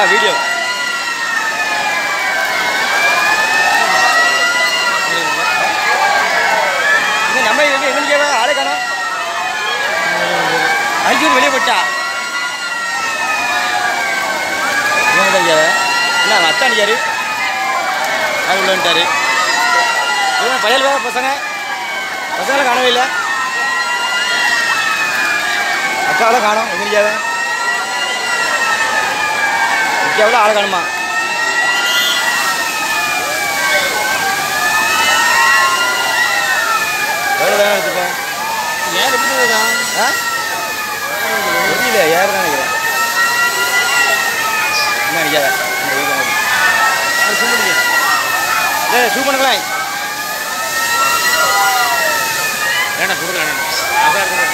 ஆ video இன்னும் நம்ம எங்க எங்க நிற்க ஆளே காணோம் அஞ்சூர் வெளியே போட்டா இவங்க தான் நிற்காத என்ன அவன் அத்தா நிற்காரு அது உள்ள வந்துட்டாரு இவங்க பயல் வேற பசங்க பசங்களை காணவே இல்லை அக்காவெல்லாம் காணோம் எங்க நிற்காத நிற்காவில் ஆளை காணுமா எவ்வளோ தானே எடுத்துப்பேன் ஏன் எப்படி இருக்கான் ஆ தெரியல யார் தான் நினைக்கிறேன் என்ன நிற்காத இந்த வீடு மாதிரி அது சொல்லுங்க ஏய் ஷூ பண்ணுங்களேன் வேணாம் கொடுக்கல வேணாம் அதான் இருக்குது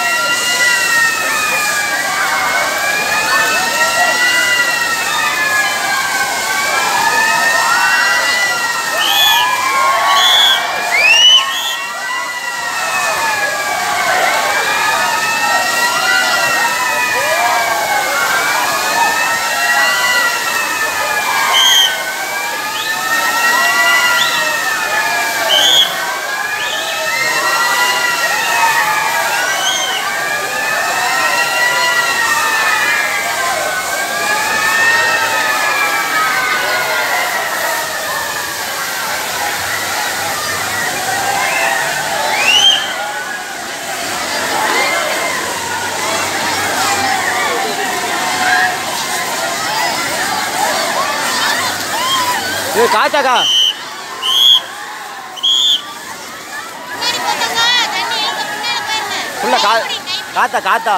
இது காத்தாக்கா முன்னாடி போட்டாங்க தண்ணி இழுக்க பின்னால பாருங்க ஃபுல்லாக கா கைப்பிடி, கைப்பிடி. காத்தா காத்தா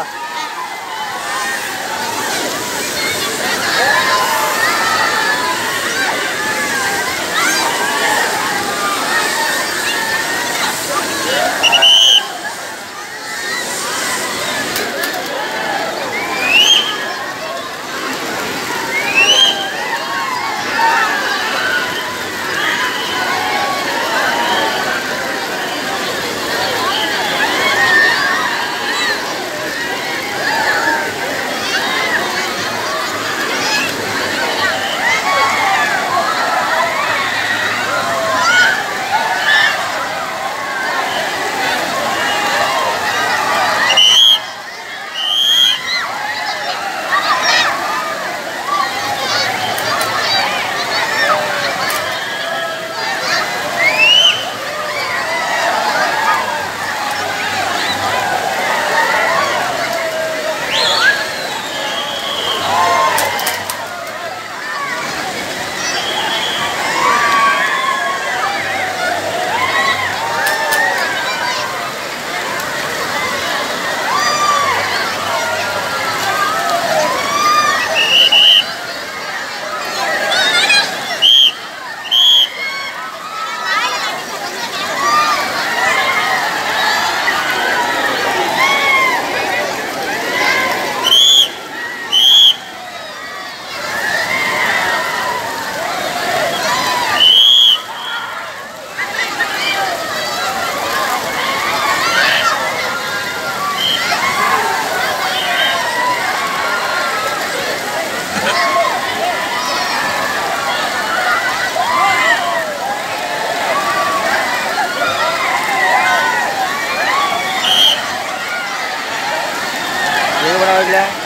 எங்கே பண்ண வைக்கல